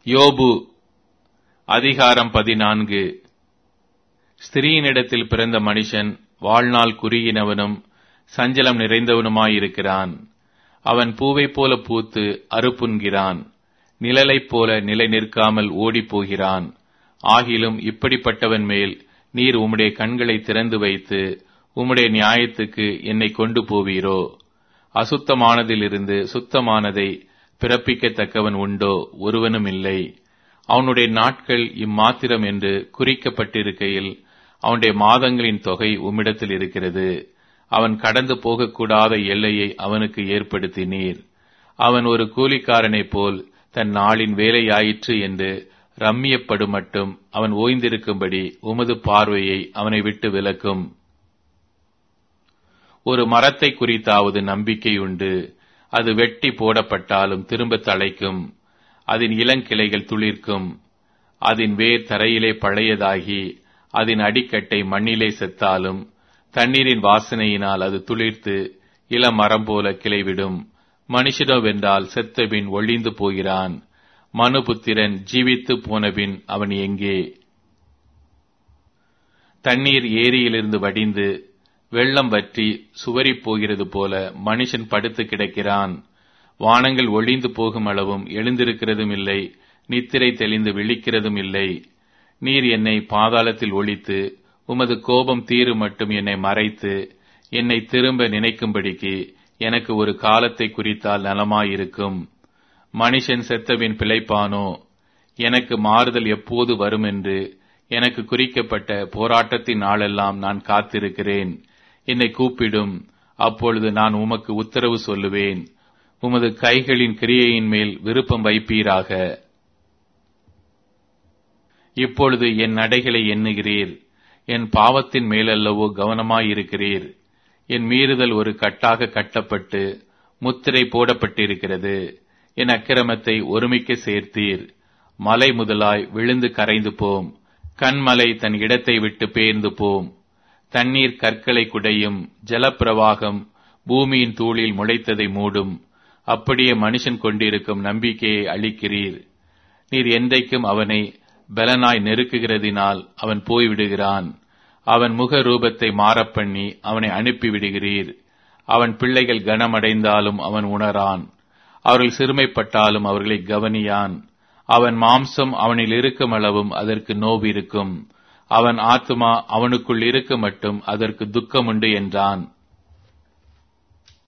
யோபு அதிகாரம் பதினான்கு ஸ்திரீயினிடத்தில் பிறந்த மனுஷன் வாழ்நாள் குறுகினவனும் சஞ்சலம் நிறைந்தவனுமாயிருக்கிறான் அவன் பூவைப் போல பூத்து அறுப்புண்கிறான் நிழலைப் போல நிலை நிற்காமல் ஓடிப் போகிறான் ஆகிலும் இப்படிப்பட்டவன் மேல் நீர் உம்முடைய கண்களை திறந்து வைத்து உம்முடைய நியாயத்துக்கு என்னை கொண்டு போவீரோ அசுத்தமானதிலிருந்து சுத்தமானதை பிறப்பிக்கத்தக்கவன் உண்டோ ஒருவனும் இல்லை அவனுடைய நாட்கள் இம்மாத்திரம் என்று குறிக்கப்பட்டிருக்கையில் அவனுடைய மாதங்களின் தொகை உம்மிடத்தில் இருக்கிறது அவன் கடந்து போகக்கூடாத எல்லையை அவனுக்கு ஏற்படுத்தினீர் அவன் ஒரு கூலிக்காரனைப் போல் தன் நாளின் வேலையாயிற்று என்று ரம்மியப்படும் மட்டும் அவன் ஓய்ந்திருக்கும்படி உமது பார்வையை அவனை விட்டு விலக்கும் ஒரு மரத்தை குறித்தாவது நம்பிக்கை உண்டு அது வெட்டி போடப்பட்டாலும் திரும்ப தழைக்கும் அதன் இளங்கிளைகள் துளிர்க்கும் அதன் வேர் தரையிலே பழையதாகி அதன் அடிக்கட்டை மண்ணிலே செத்தாலும் தண்ணீரின் வாசனையினால் அது துளிர்த்து இளமரம் போல கிளைவிடும் மனுஷனோ வென்றால் செத்தபின் ஒளிந்து போகிறான் மனுபுத்திரன் ஜீவித்து போனபின் அவன் எங்கே தண்ணீர் ஏரியிலிருந்து வடிந்து வெள்ளம் வற்றி சுவரிப் போகிறது போல மனுஷன் படுத்து கிடக்கிறான் வானங்கள் ஒளிந்து போகும் அளவும் எழுந்திருக்கிறதும் இல்லை நித்திரை தெளிந்து விழிக்கிறதும் இல்லை நீர் என்னை பாதாளத்தில் ஒழித்து உமது கோபம் தீரு மட்டும் என்னை மறைத்து என்னை திரும்ப நினைக்கும்படிக்கு எனக்கு ஒரு காலத்தை குறித்தால் நலமாயிருக்கும் மனுஷன் செத்தவின் பிழைப்பானோ எனக்கு மாறுதல் எப்போது வரும் என்று எனக்கு குறிக்கப்பட்ட போராட்டத்தின் நாளெல்லாம் நான் காத்திருக்கிறேன் என்னை கூப்பிடும் அப்பொழுது நான் உமக்கு உத்தரவு சொல்லுவேன் உமது கைகளின் கிரியையின் மேல் விருப்பம் வைப்பீராக இப்பொழுது என் நடைகளை எண்ணுகிறீர் என் பாவத்தின் மேலல்லவோ கவனமாயிருக்கிறீர் என் மீறுதல் ஒரு கட்டாக கட்டப்பட்டு முத்திரை போடப்பட்டிருக்கிறது என் அக்கிரமத்தை ஒருமிக்க சேர்த்தீர் மலை முதலாய் விழுந்து கரைந்து போம் கண்மலை தன் இடத்தை விட்டு பேர்ந்து போம் தண்ணீர் கற்களை குடையும் ஜலப்பிரவாகம் பூமியின் தூளில் முளைத்ததை மூடும் அப்படியே மனுஷன் கொண்டிருக்கும் நம்பிக்கையை அளிக்கிறீர் நீர் என்றைக்கும் அவனை பலனாய் நெருக்குகிறதினால் அவன் போய்விடுகிறான் அவன் முக ரூபத்தை மாறப்பண்ணி அவனை அனுப்பிவிடுகிறீர் அவன் பிள்ளைகள் கனமடைந்தாலும் அவன் உணரான் அவர்கள் சிறுமைப்பட்டாலும் அவர்களை கவனியான் அவன் மாம்சம் அவனில் இருக்கும் அளவும் அதற்கு நோவு இருக்கும் அவன் ஆத்மா அவனுக்குள் இருக்க மட்டும் அதற்கு துக்கமுண்டு என்றான்